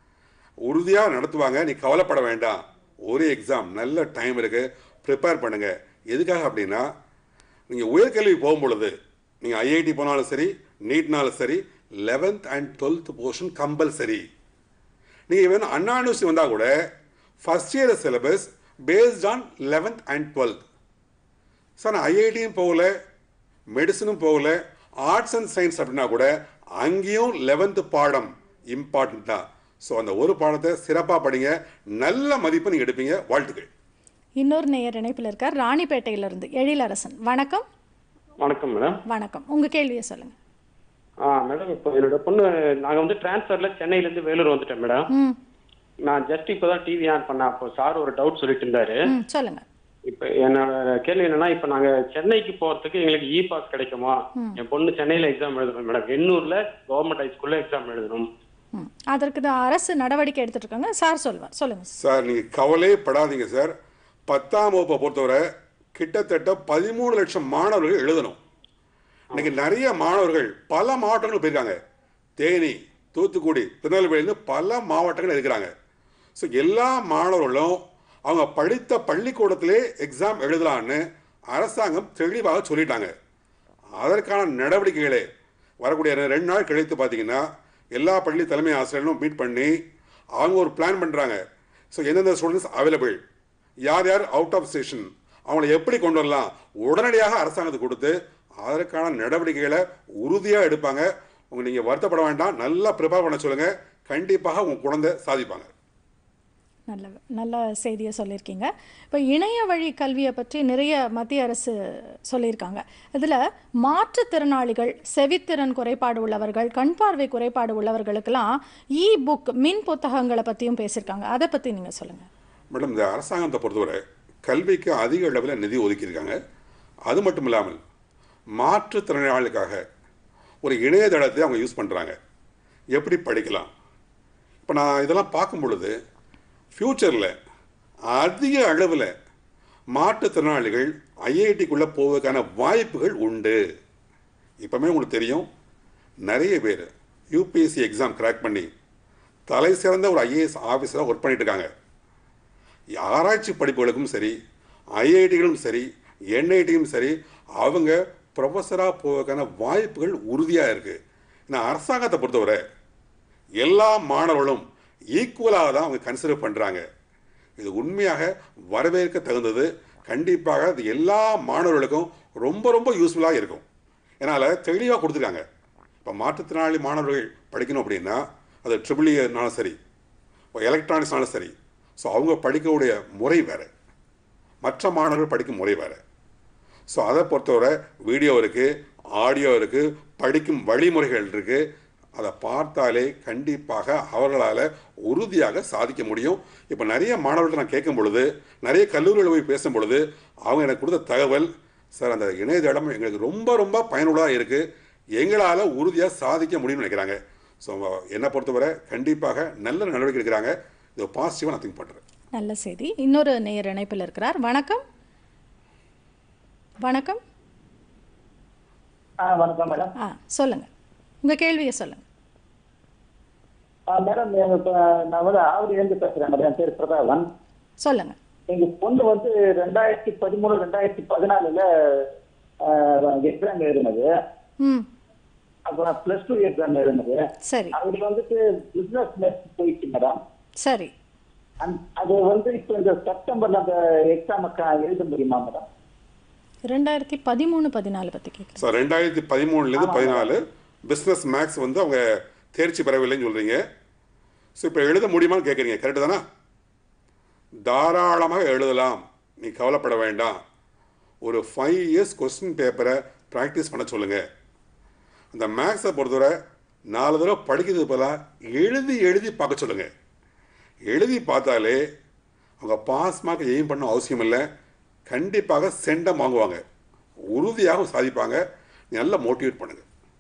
உறுதியாக நடத்துவாங்க நீ கவலைப்பட வேண்டாம் ஒரு எக்ஸாம் நல்ல டைம் இருக்குது ப்ரிப்பேர் பண்ணுங்கள் எதுக்காக அப்படின்னா நீங்கள் உயர்கல்வி போகும் பொழுது நீங்கள் ஐஐடி போனாலும் சரி நீட்னாலும் சரி eleventh and twelfth portion compulsory நீங்கள் ஈவன் அண்ணா யூனிவர்சிட்டி வந்தால் கூட first year syllabus based on eleventh and twelfth sir நான் ஐஐடியும் போகல மெடிசனும் போகல ஆர்ட்ஸ் அண்ட் சயின்ஸ் அப்படின்னா கூட அங்கேயும் லெவன்த்து பாடம் இம்பார்ட்டன்ட் தான் ஸோ அந்த ஒரு பாடத்தை சிறப்பாக படிங்க நல்ல மதிப்பு நீங்கள் எடுப்பீங்க வாழ்த்துக்கள் இன்னொரு நேயர் இணைப்பில் இருக்கார் ராணிப்பேட்டையிலிருந்து எழிலரசன் வணக்கம் வணக்கம் மேடம் வணக்கம் உங்கள் கேள்வியை சொல்லுங்கள் ஆ மேடம் இப்போ என்னோட பொண்ணு நாங்கள் வந்து டிரான்ஸ்ஃபர்ல சென்னையிலேருந்து வேலூர் வந்துட்டோம் மேடம் ம் நான் ஜஸ்ட் இப்போ தான் டிவி ஆன் பண்ணேன் அப்போ சார் ஒரு டவுட் சொல்லிட்டு இருந்தாரு ம் சொல்லுங்கள் இப்போ என்னோட கேள்வி என்னன்னா இப்போ நாங்கள் சென்னைக்கு போகிறதுக்கு எங்களுக்கு இ பாஸ் கிடைக்குமா என் பொண்ணு சென்னையில் எக்ஸாம் எழுதணும் மேடம் எண்ணூரில் கவர்மெண்ட் ஹைஸ்கூலில் எக்ஸாம் எழுதணும் ம் அதற்கு தான் அரசு நடவடிக்கை எடுத்துட்டு இருக்காங்க சார் சொல்வார் சொல்லுங்கள் சார் சார் நீங்கள் கவலையே படாதீங்க சார் பத்தாம் வகுப்பை பொறுத்தவரை கிட்டத்தட்ட பதிமூணு லட்சம் மாணவர்கள் எழுதணும் இன்னைக்கு நிறைய மாணவர்கள் பல மாவட்டங்கள் போயிருக்காங்க தேனி தூத்துக்குடி திருநெல்வேலின்னு பல மாவட்டங்கள் இருக்கிறாங்க ஸோ எல்லா மாணவர்களும் அவங்க படித்த பள்ளிக்கூடத்திலே எக்ஸாம் எழுதலான்னு அரசாங்கம் தெளிவாக சொல்லிட்டாங்க அதற்கான நடவடிக்கைகளே வரக்கூடிய ரெண்டு நாள் கழித்து பார்த்தீங்கன்னா எல்லா பள்ளி தலைமை ஆசிரியர்களும் மீட் பண்ணி அவங்க ஒரு பிளான் பண்ணுறாங்க ஸோ எந்தெந்த ஸ்டூடெண்ட்ஸ் அவைலபிள் யார் யார் அவுட் ஆஃப் ஸ்டேஷன் அவங்கள எப்படி கொண்டு வரலாம் உடனடியாக அரசாங்கத்துக்கு கொடுத்து அதற்கான நடவடிக்கைகளை உறுதியாக எடுப்பாங்க உங்க நீங்கள் வருத்தப்பட வேண்டாம் நல்லா ப்ரிப்பேர் பண்ண சொல்லுங்கள் கண்டிப்பாக உங்கள் குழந்தை சாதிப்பாங்க நல்ல நல்ல செய்தியை சொல்லியிருக்கீங்க இப்போ இணைய வழி கல்வியை பற்றி நிறைய மத்திய அரசு சொல்லியிருக்காங்க இதில் மாற்றுத்திறனாளிகள் செவித்திறன் குறைபாடு உள்ளவர்கள் கண் பார்வை குறைபாடு உள்ளவர்களுக்கெல்லாம் இ புக் மின் புத்தகங்களை பற்றியும் பேசியிருக்காங்க அதை பற்றி நீங்கள் சொல்லுங்கள் மேடம் இந்த அரசாங்கத்தை பொறுத்தவரை கல்விக்கு அதிக அளவில் நிதி ஒதுக்கியிருக்காங்க அது மட்டும் இல்லாமல் மாற்றுத்திறனாளிகளுக்காக ஒரு இணையதளத்தை அவங்க யூஸ் பண்ணுறாங்க எப்படி படிக்கலாம் இப்போ நான் இதெல்லாம் பார்க்கும் பொழுது ஃப்யூச்சரில் அதிக அளவில் மாற்றுத்திறனாளிகள் ஐஐடிக்குள்ளே போவதற்கான வாய்ப்புகள் உண்டு இப்போமே உங்களுக்கு தெரியும் நிறைய பேர் யூபிஎஸ்சி எக்ஸாம் கிராக் பண்ணி தலை சிறந்த ஒரு ஐஏஎஸ் ஆஃபீஸராக ஒர்க் பண்ணிட்டு இருக்காங்க ஆராய்ச்சி படிப்புகளுக்கும் சரி ஐஐடிகளும் சரி என்ஐடியும் சரி அவங்க ப்ரொஃபஸராக போவதற்கான வாய்ப்புகள் உறுதியாக இருக்குது ஏன்னா அரசாங்கத்தை பொறுத்தவரை எல்லா மாணவர்களும் ஈக்குவலாக தான் அவங்க கன்சிடர் பண்ணுறாங்க இது உண்மையாக வரவேற்க தகுந்தது கண்டிப்பாக அது எல்லா மாணவர்களுக்கும் ரொம்ப ரொம்ப யூஸ்ஃபுல்லாக இருக்கும் ஏன்னால் தெளிவாக கொடுத்துருக்காங்க இப்போ மாற்றுத்திறனாளி மாணவர்கள் படிக்கணும் அப்படின்னா அது ட்ரிபிள் இயர்னாலும் சரி எலக்ட்ரானிக்ஸ்னாலும் சரி ஸோ அவங்க படிக்கக்கூடிய முறை வேறு மற்ற மாணவர்கள் படிக்கும் முறை வேறு ஸோ அதை பொறுத்தவரை வீடியோ இருக்குது ஆடியோ இருக்குது படிக்கும் வழிமுறைகள் இருக்குது அதை பார்த்தாலே கண்டிப்பாக அவர்களால் உறுதியாக சாதிக்க முடியும் இப்போ நிறைய மாணவர்கள்ட்ட நான் கேட்கும் பொழுது நிறைய கல்லூரிகளில் போய் பேசும் பொழுது அவங்க எனக்கு கொடுத்த தகவல் சார் அந்த இணையதளம் எங்களுக்கு ரொம்ப ரொம்ப பயனுள்ளதாக இருக்குது எங்களால் உறுதியாக சாதிக்க முடியும்னு நினைக்கிறாங்க ஸோ என்னை பொறுத்தவரை கண்டிப்பாக நல்ல நடவடிக்கை எடுக்கிறாங்க இது பாசிட்டிவாக நான் திங்க் பண்ணுறேன் நல்ல செய்தி இன்னொரு நேயர் இணைப்பில் இருக்கிறார் வணக்கம் வணக்கம் ஆ வணக்கம் மேடம் ஆ சொல்லுங்கள் உங்கள் கேள்வியை சொல்லுங்கள் ஆ மேடம் இப்போ நான் வந்து ஆவடியிலேருந்து பேசுகிறேன் மேடம் என் பேர் பிரதாபன் சொல்லுங்கள் எங்க பொண்ணு வந்து ரெண்டாயிரத்தி பதிமூணு ரெண்டாயிரத்தி பதினாலுல எக்ஸாம் எழுதினது ம் அப்புறம் பிளஸ் டூ எக்ஸாம் எழுதினது சரி அவரு வந்துட்டு பிசினஸ் மேத்ஸ் போயிடுச்சு மேடம் சரி அந்- அது வந்து இப்போ இந்த செப்டம்பர்ல அந்த எக்ஸாமுக்கு எழுத முடியுமா மேடம் ரெண்டாயிரத்தி பதிமூணு பதினாலு பற்றி கேட்குறேன் ஸோ ரெண்டாயிரத்தி பதிமூணுலேருந்து பதினாலு பிஸ்னஸ் மேக்ஸ் வந்து அவங்க தேர்ச்சி பெறவில்லைன்னு சொல்கிறீங்க ஸோ இப்போ எழுத முடியுமான்னு கேட்குறீங்க கரெக்டு தானே தாராளமாக எழுதலாம் நீ கவலைப்பட வேண்டாம் ஒரு ஃபைவ் இயர்ஸ் கொஸ்டின் பேப்பரை ப்ராக்டிஸ் பண்ண சொல்லுங்கள் அந்த மேக்ஸை பொறுத்தவரை நாலு தடவை படிக்கிறது பதிலாக எழுதி எழுதி பார்க்க சொல்லுங்கள் எழுதி பார்த்தாலே அவங்க பாஸ் மார்க் எய்ம் பண்ண அவசியம் இல்லை கண்டிப்பாக செண்டம் வாங்குவாங்க உறுதியாக சாதிப்பாங்க நல்லா மோட்டிவேட் பண்ணுங்கள்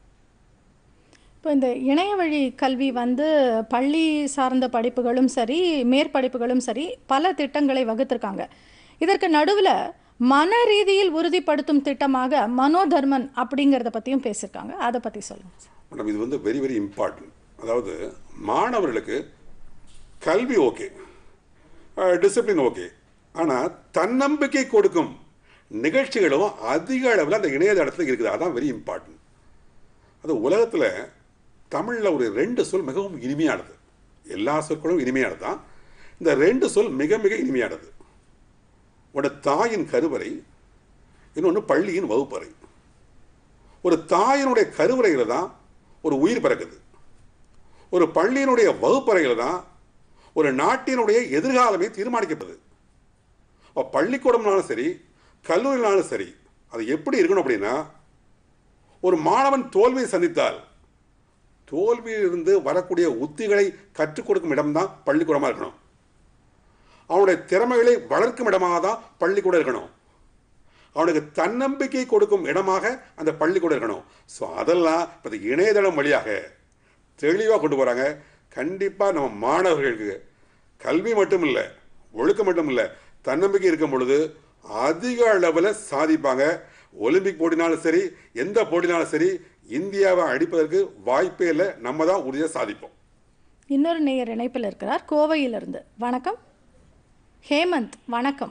இப்போ இந்த இணைய வழி கல்வி வந்து பள்ளி சார்ந்த படிப்புகளும் சரி மேற்படிப்புகளும் சரி பல திட்டங்களை வகுத்திருக்காங்க இதற்கு நடுவில் மன ரீதியில் உறுதிப்படுத்தும் திட்டமாக மனோதர்மன் அப்படிங்கிறத பற்றியும் பேசியிருக்காங்க அதை பற்றி சொல்லுங்கள் மேடம் இது வந்து வெரி வெரி இம்பார்ட்டன்ட் அதாவது மாணவர்களுக்கு கல்வி ஓகே டிசிப்ளின் ஓகே ஆனால் தன்னம்பிக்கை கொடுக்கும் நிகழ்ச்சிகளும் அதிக அளவில் அந்த இணையதளத்தில் இருக்குது அதான் வெரி இம்பார்ட்டன்ட் அது உலகத்தில் தமிழில் ஒரு ரெண்டு சொல் மிகவும் இனிமையானது எல்லா சொற்களும் இனிமையானது தான் இந்த ரெண்டு சொல் மிக மிக இனிமையானது ஒரு தாயின் கருவறை இன்னொன்று பள்ளியின் வகுப்பறை ஒரு தாயினுடைய கருவறையில் தான் ஒரு உயிர் பிறக்குது ஒரு பள்ளியினுடைய வகுப்பறையில் தான் ஒரு நாட்டினுடைய எதிர்காலமே தீர்மானிக்கப்படுது அப்போ பள்ளிக்கூடம்னாலும் சரி கல்லூரினாலும் சரி அது எப்படி இருக்கணும் அப்படின்னா ஒரு மாணவன் தோல்வியை சந்தித்தால் தோல்வியிலிருந்து வரக்கூடிய உத்திகளை கற்றுக் கொடுக்கும் இடம்தான் பள்ளிக்கூடமாக இருக்கணும் அவனுடைய திறமைகளை வளர்க்கும் இடமாக தான் பள்ளிக்கூடம் இருக்கணும் அவனுக்கு தன்னம்பிக்கை கொடுக்கும் இடமாக அந்த பள்ளிக்கூடம் இருக்கணும் ஸோ அதெல்லாம் இப்போ இந்த இணையதளம் வழியாக தெளிவாக கொண்டு போகிறாங்க கண்டிப்பாக நம்ம மாணவர்களுக்கு கல்வி மட்டும் இல்லை ஒழுக்கம் மட்டும் இல்லை தன்னம்பிக்கை இருக்கும் பொழுது அதிக அளவில் சாதிப்பாங்க ஒலிம்பிக் போட்டினாலும் சரி எந்த போட்டினாலும் சரி இந்தியாவை அடிப்பதற்கு வாய்ப்பே இல்லை நம்ம தான் உறுதியாக சாதிப்போம் இன்னொரு நேயர் இணைப்பில் இருக்கிறார் கோவையிலிருந்து வணக்கம் ஹேமந்த் வணக்கம்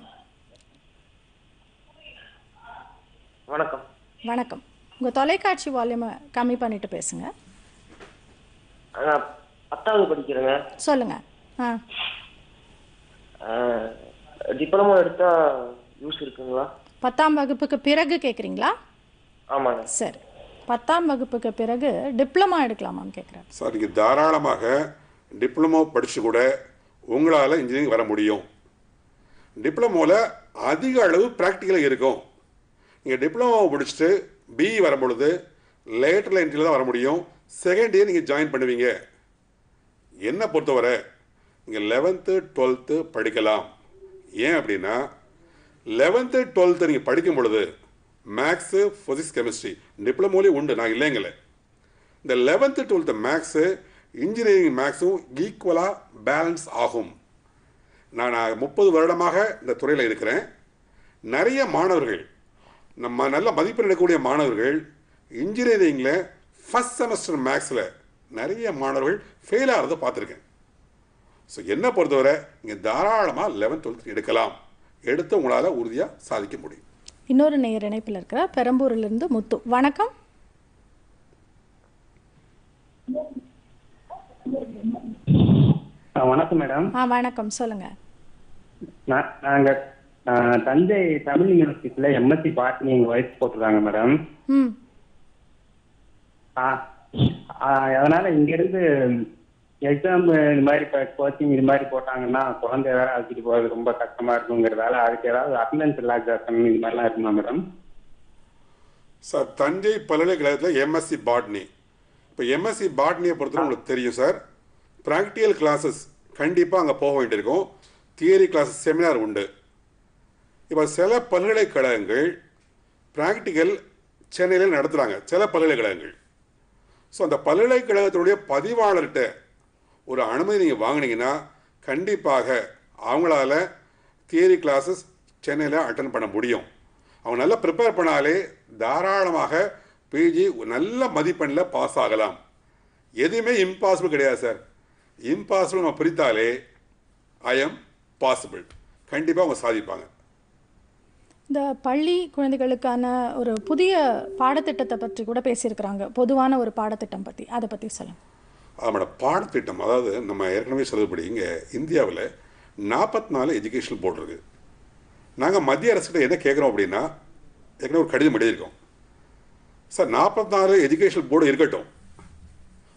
வணக்கம் வணக்கம் உங்கள் தொலைக்காட்சி வால்யூமை கம்மி பண்ணிட்டு பேசுங்க நான் பத்தாவது படிக்கிறேங்க சொல்லுங்கள் ஆ டிப்ளமோ எடுத்தா யூஸ் இருக்குங்களா பத்தாம் வகுப்புக்கு பிறகு கேட்குறீங்களா ஆமாங்க சரி பத்தாம் வகுப்புக்கு பிறகு டிப்ளமா எடுக்கலாமான்னு கேட்குறேன் சார் நீங்கள் தாராளமாக டிப்ளமோ படித்து கூட உங்களால் இன்ஜினியரிங் வர முடியும் டிப்ளமோவில் அதிக அளவு ப்ராக்டிக்கலாக இருக்கும் நீங்கள் டிப்ளமோ முடிச்சுட்டு பிஇ வரும்பொழுது லேட்டரில் என்ட்ரியில் தான் வர முடியும் செகண்ட் இயர் நீங்கள் ஜாயின் பண்ணுவீங்க என்னை பொறுத்தவரை நீங்கள் லெவன்த்து டுவெல்த்து படிக்கலாம் ஏன் அப்படின்னா லெவன்த்து டுவெல்த்து நீங்கள் படிக்கும் பொழுது மேக்ஸு ஃபிசிக்ஸ் கெமிஸ்ட்ரி டிப்ளமோலேயும் உண்டு நான் இல்லைங்களே இந்த லெவன்த்து டுவெல்த்து மேக்ஸு இன்ஜினியரிங் மேக்ஸும் ஈக்குவலாக பேலன்ஸ் ஆகும் நான் முப்பது வருடமாக இந்த துறையில் இருக்கிறேன் நிறைய மாணவர்கள் நம்ம நல்ல மதிப்பெண் எடுக்கக்கூடிய மாணவர்கள் இன்ஜினியரிங்கில் ஃபஸ்ட் செமஸ்டர் மேக்ஸில் நிறைய மாணவர்கள் ஃபெயில் ஆகிறத பார்த்துருக்கேன் ஸோ என்னை பொறுத்தவரை நீங்கள் தாராளமாக லெவன்த் டுவெல்த் எடுக்கலாம் எடுத்து உங்களால் உறுதியாக சாதிக்க முடியும் இன்னொரு நேயர் இணைப்பில் இருக்கிறார் பெரம்பூரிலிருந்து முத்து வணக்கம் ஆ, வணக்கம் மேடம் ஆ வணக்கம் சொல்லுங்கள் நான் நாங்க ஆ, தஞ்சை தமிழ் யூனிவர்சிட்டியில எம்எஸ்சி பாட்னி எங்க ஒய்ஃப் போட்டிருக்காங்க மேடம் ம் ஆ, ஆ, அதனால இங்க இருந்து எக்ஸாம் இந்த மாதிரி கோச்சிங் இது மாதிரி போட்டாங்கன்னா குழந்தை வேற அழைச்சிட்டு போறது ரொம்ப கஷ்டமா இருக்குங்கிறதால அதுக்கு ஏதாவது அட்டண்டன்ஸ் ரிலாக்ஸேஷன் இது மாதிரிலாம் இருக்குமா மேடம் சார் தஞ்சை பல்கலைக்கழகத்தில் எம்எஸ்சி பாட்னி இப்போ எம்எஸ்சி பாட்னியை பொறுத்தவரை உங்களுக்கு தெரியும் சார் ப்ராக்டிக்கல் கிளாஸஸ் கண்டிப்பாக அங்கே போக வேண்டியிருக்கும் தியரி கிளாஸஸ் செமினார் உண்டு இப்போ சில பல்கலைக்கழகங்கள் ப்ராக்டிக்கல் சென்னையில் நடத்துகிறாங்க சில பல்கலைக்கழகங்கள் ஸோ அந்த பல்கலைக்கழகத்தினுடைய பதிவாளர்கிட்ட ஒரு அனுமதி நீங்கள் வாங்கினீங்கன்னா கண்டிப்பாக அவங்களால தியரி கிளாஸஸ் சென்னையில் அட்டன் பண்ண முடியும் அவங்க நல்லா ப்ரிப்பேர் பண்ணாலே தாராளமாக பிஜி நல்ல மதிப்பெண்ணில் பாஸ் ஆகலாம் எதுவுமே இம்பாசிபிள் கிடையாது சார் இம்பாசிபிள் நம்ம பிரித்தாலே ஐ எம் பாசிபிள் கண்டிப்பாக அவங்க சாதிப்பாங்க இந்த பள்ளி குழந்தைகளுக்கான ஒரு புதிய பாடத்திட்டத்தை பற்றி கூட பேசியிருக்கிறாங்க பொதுவான ஒரு பாடத்திட்டம் பற்றி அதை பற்றி சொல்லுங்கள் அதோட பாடத்திட்டம் அதாவது நம்ம ஏற்கனவே சொல்லுபடி இங்கே இந்தியாவில் நாற்பத்தி நாலு எஜுகேஷனல் போர்டு இருக்குது நாங்கள் மத்திய அரசுகிட்ட என்ன கேட்குறோம் அப்படின்னா ஏற்கனவே ஒரு கடிதம் எழுதியிருக்கோம் சார் நாற்பத்தி நாலு எஜுகேஷனல் போர்டு இருக்கட்டும்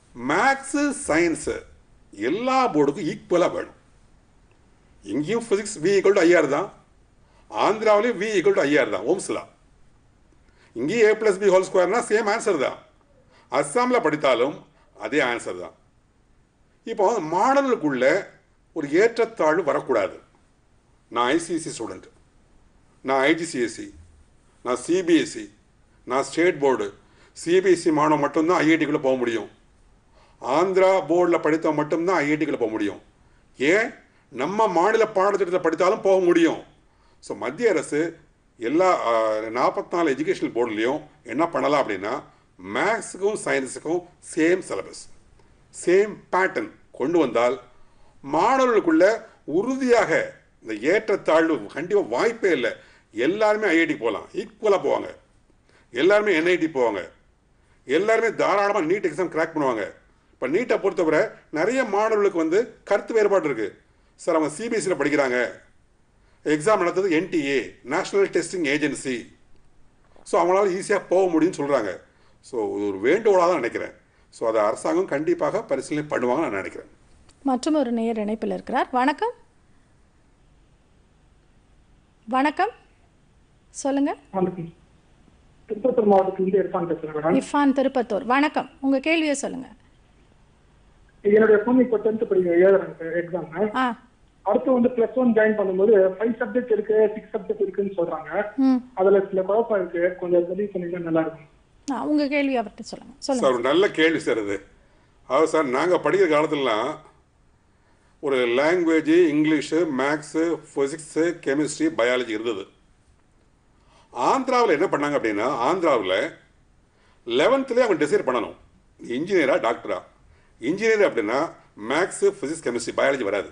மேக்ஸு சயின்ஸு எல்லா போர்டுக்கும் ஈக்குவலாக வேணும் இங்கேயும் physics V equal to IR தான் ஆந்திராவிலையும் வி ஈக்குவல் டு ஐஆர் தான் ஓம்ஸ்லா இங்கேயும் ஏ ப்ளஸ் பி ஹோல் ஸ்கொயர்னா சேம் ஆன்சர் தான் அஸ்ஸாமில் படித்தாலும் அதே ஆன்சர் தான் இப்போ மாடலுக்குள்ள ஒரு ஏற்றத்தாழ்வு வரக்கூடாது நான் ஐசிசி ஸ்டூடெண்ட் நான் ஐஜிசிஎஸ்சி நான் சிபிஎஸ்சி நான் ஸ்டேட் போர்டு சிபிஎஸ்சி மாணவன் மட்டும்தான் ஐஐடிக்குள்ளே போக முடியும் ஆந்திரா போர்டில் படித்தவன் மட்டும்தான் ஐஐடிக்குள்ளே போக முடியும் ஏன் நம்ம மாநில பாடத்திட்டத்தை படித்தாலும் போக முடியும் ஸோ மத்திய அரசு எல்லா நாற்பத்தி நாலு எஜுகேஷனல் போர்டுலேயும் என்ன பண்ணலாம் அப்படின்னா மேக்ஸுக்கும் சயின்ஸுக்கும் சேம் சிலபஸ் சேம் பேட்டர்ன் கொண்டு வந்தால் மாணவர்களுக்குள்ள உறுதியாக இந்த ஏற்றத்தாழ்வு கண்டிப்பாக வாய்ப்பே இல்லை எல்லாருமே ஐஐடி போகலாம் ஈக்குவலாக போவாங்க எல்லாருமே என்ஐடி போவாங்க எல்லாருமே தாராளமாக நீட் எக்ஸாம் கிராக் பண்ணுவாங்க இப்போ நீட்டை பொறுத்தவரை நிறைய மாணவர்களுக்கு வந்து கருத்து வேறுபாடு இருக்குது சார் அவங்க சிபிஎஸ்சியில் படிக்கிறாங்க எக்ஸாம் நடத்துறது NTA national testing agency so அவங்களால ஈஸியாக போக முடியும்னு சொல்கிறாங்க ஸோ ஒரு வேண்டுகோளாக தான் நினைக்கிறேன் ஸோ அதை அரசாங்கம் கண்டிப்பாக பரிசீலனை பண்ணுவாங்கன்னு நான் நினைக்கிறேன் மற்றும் ஒரு நேயர் இணைப்பில் இருக்கிறார் வணக்கம் வணக்கம் சொல்லுங்க வணக்கம் திருப்பத்தூர் மாவட்டத்திலிருந்து இருப்பான் பேசுறேன் மேடம் இஃபான் திருப்பத்தூர் வணக்கம் உங்க கேள்வியை சொல்லுங்க என்னுடைய பொண்ணு இப்போ டென்த் படிக்க எழுதுறாங்க எக்ஸாம் ஆ அடுத்து வந்து பிளஸ் ஒன் ஜாயின் பண்ணும்போது ஃபைவ் சப்ஜெக்ட் இருக்கு சிக்ஸ் சப்ஜெக்ட் இருக்குன்னு சொல்றாங்க ம் அதுல சில குழப்பம் இருக்கு கொஞ்சம் பதிவு சொன்னீங்கன்னா நல்லா இருக்கும் ஆ, உங்க கேள்வி அவர்கிட்ட சொல்லுங்க சொல்லுங்க சார் ஒரு நல்ல கேள்வி சார் அது அதாவது சார் நாங்கள் படிக்கிற காலத்துலலாம் ஒரு language English maths physics chemistry biology இருந்தது ஆந்திராவில் என்ன பண்ணாங்க அப்படின்னா ஆந்திராவில் லெவன்த்துலேயே அவங்க டிசைட் பண்ணணும் இன்ஜினியரா டாக்டரா இன்ஜினியர் அப்படின்னா மேக்ஸு ஃபிசிக்ஸ் கெமிஸ்ட்ரி பயாலஜி வராது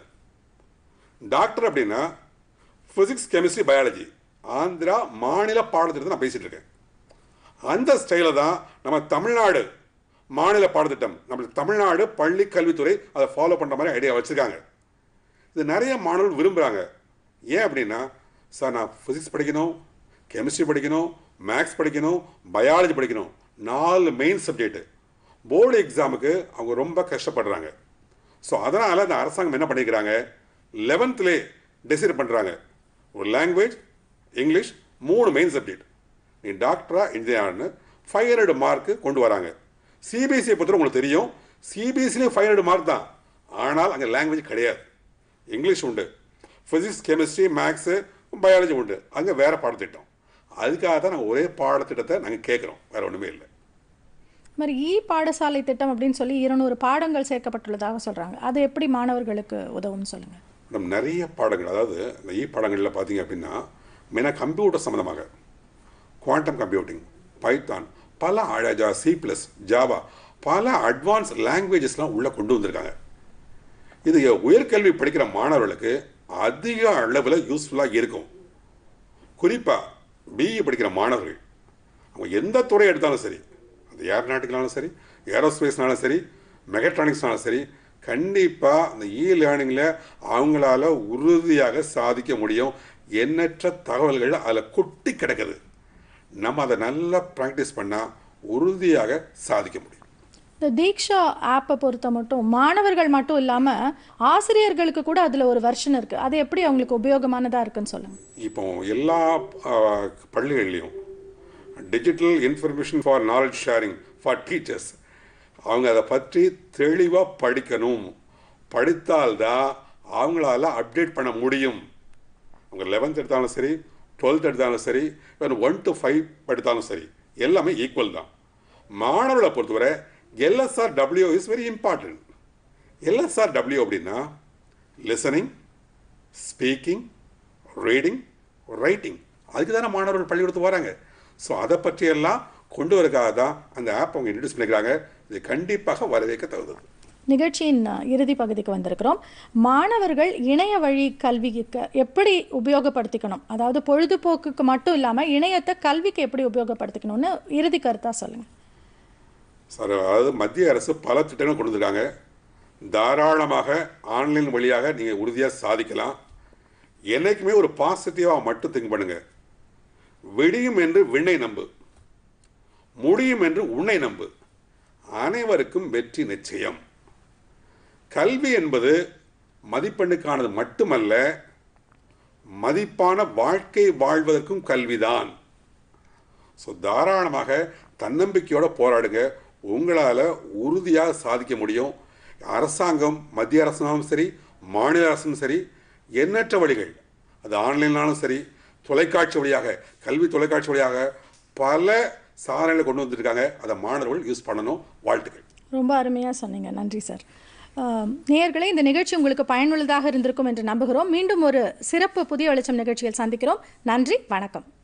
டாக்டர் அப்படின்னா ஃபிசிக்ஸ் கெமிஸ்ட்ரி பயாலஜி ஆந்திரா மாநில பாடத்திட்டத்தை நான் பேசிகிட்டு இருக்கேன் அந்த ஸ்டைலில் தான் நம்ம தமிழ்நாடு மாநில பாடத்திட்டம் நம்ம தமிழ்நாடு பள்ளி கல்வித்துறை அதை ஃபாலோ பண்ணுற மாதிரி ஐடியா வச்சுருக்காங்க இது நிறைய மாணவர்கள் விரும்புகிறாங்க ஏன் அப்படின்னா சார் நான் ஃபிசிக்ஸ் படிக்கணும் கெமிஸ்ட்ரி படிக்கணும் மேக்ஸ் படிக்கணும் பயாலஜி படிக்கணும் நாலு மெயின் சப்ஜெக்ட்டு போர்டு எக்ஸாமுக்கு அவங்க ரொம்ப கஷ்டப்படுறாங்க ஸோ அதனால் இந்த அரசாங்கம் என்ன பண்ணிக்கிறாங்க லெவன்த்துலே டிசைட் பண்ணுறாங்க ஒரு லாங்குவேஜ் இங்கிலீஷ் மூணு மெயின் சப்ஜெக்ட் நீ டாக்டரா இன்ஜினியர்னு ஃபைவ் ஹண்ட்ரட் மார்க்கு கொண்டு வராங்க சிபிஎஸ்சியை பொறுத்தவரை உங்களுக்கு தெரியும் சிபிஎஸ்சிலையும் ஃபைவ் ஹண்ட்ரட் மார்க் தான் ஆனால் அங்கே லாங்குவேஜ் கிடையாது இங்கிலீஷ் உண்டு ஃபிசிக்ஸ் கெமிஸ்ட்ரி மேக்ஸு பயாலஜி உண்டு அங்கே வேறு பாடத்திட்டம் அதுக்காக தான் நாங்கள் ஒரே பாடத்திட்டத்தை நாங்கள் கேட்குறோம் வேறு ஒன்றுமே இல்லை இது மாதிரி இ பாடசாலை திட்டம் அப்படின்னு சொல்லி இருநூறு பாடங்கள் சேர்க்கப்பட்டுள்ளதாக சொல்றாங்க அது எப்படி மாணவர்களுக்கு உதவும்னு சொல்லுங்க நம்ம நிறைய பாடங்கள் அதாவது இந்த இ பாடங்களில் பார்த்தீங்க அப்படின்னா மெயினாக கம்ப்யூட்டர் சம்மந்தமாக குவாண்டம் கம்ப்யூட்டிங் பைத்தான் பல அழகா சி ப்ளஸ் ஜாவா பல அட்வான்ஸ் லாங்குவேஜஸ்லாம் உள்ளே கொண்டு வந்திருக்காங்க இது உயர்கல்வி படிக்கிற மாணவர்களுக்கு அதிக அளவில் யூஸ்ஃபுல்லாக இருக்கும் குறிப்பாக பிஇ படிக்கிற மாணவர்கள் அவங்க எந்த துறை எடுத்தாலும் சரி அது ஏரோநாட்டிக்னாலும் சரி ஏரோஸ்பேஸ்னாலும் சரி மெகட்ரானிக்ஸ்னாலும் சரி கண்டிப்பாக அந்த இ லேர்னிங்கில் அவங்களால உறுதியாக சாதிக்க முடியும் எண்ணற்ற தகவல்கள் அதில் கொட்டி கிடக்குது நம்ம அதை நல்லா ப்ராக்டிஸ் பண்ணால் உறுதியாக சாதிக்க முடியும் இந்த தீக்ஷா ஆப்பை பொறுத்த மட்டும் மாணவர்கள் மட்டும் இல்லாமல் ஆசிரியர்களுக்கு கூட அதில் ஒரு வெர்ஷன் இருக்குது அது எப்படி அவங்களுக்கு உபயோகமானதாக இருக்குன்னு சொல்லுங்க இப்போ எல்லா ஆஹ், பள்ளிகள்லையும் digital information for knowledge sharing for teachers அவங்க அதை பற்றி தெளிவாக படிக்கணும் படித்தால்தான் அவங்களால அப்டேட் பண்ண முடியும் அவங்க லெவன்த் எடுத்தாலும் சரி டுவெல்த் எடுத்தாலும் சரி ஒன் டு ஃபைவ் படித்தாலும் சரி எல்லாமே ஈக்குவல் தான் மாணவர்களை பொறுத்தவரை LSR W is very important LSR W அப்படின்னா லிசனிங் ஸ்பீக்கிங் ரீடிங் ரைட்டிங் அதுக்கு தானே மாணவர்கள் பள்ளிக்கூடத்துக்கு வராங்க ஸோ அதை பற்றியெல்லாம் கொண்டு வரக்காக தான் அந்த ஆப் அவங்க இன்ட்ரடியூஸ் பண்ணிக்கிறாங்க இது கண்டிப்பாக வரவேற்க தகுந்தது நிகழ்ச்சியின் அஹ், இறுதி பகுதிக்கு வந்திருக்கிறோம் மாணவர்கள் இணைய வழி கல்விக்கு எப்படி உபயோகப்படுத்திக்கணும் அதாவது பொழுதுபோக்குக்கு மட்டும் இல்லாமல் இணையத்தை கல்விக்கு எப்படி உபயோகப்படுத்திக்கணும்னு இறுதி கருத்தாக சொல்லுங்கள் சார் அதாவது மத்திய அரசு பல திட்டங்கள் கொண்டு வந்திருக்காங்க தாராளமாக ஆன்லைன் வழியாக நீங்கள் உறுதியாக சாதிக்கலாம் என்னைக்குமே ஒரு பாசிட்டிவாக மட்டும் திங்க் பண்ணுங்க விடியும் என்று விண்ணை நம்பு முடியும் என்று உன்னை நம்பு அனைவருக்கும் வெற்றி நிச்சயம் கல்வி என்பது மதிப்பெண்ணுக்கானது மட்டுமல்ல மதிப்பான வாழ்க்கை வாழ்வதற்கும் கல்விதான் ஸோ தாராளமாக தன்னம்பிக்கையோட போராடுங்க உங்களால் உறுதியாக சாதிக்க முடியும் அரசாங்கம் மத்திய அரசாங்கமும் சரி மாநில அரசும் சரி எண்ணற்ற வழிகள் அது ஆன்லைன்னாலும் சரி தொலைக்காட்சி வழியாக கல்வி தொலைக்காட்சி வழியாக பல சாதனைகளை கொண்டு வந்துருக்காங்க அதை மாணவர்கள் யூஸ் பண்ணணும் வாழ்த்துக்கள் ரொம்ப அருமையாக சொன்னீங்க நன்றி சார் ஆம், நேயர்களே இந்த நிகழ்ச்சி உங்களுக்கு பயனுள்ளதாக இருந்திருக்கும் என்று நம்புகிறோம் மீண்டும் ஒரு சிறப்பு புதிய வெளிச்சம் நிகழ்ச்சியில் சந்திக்கிறோம் நன்றி வணக்கம்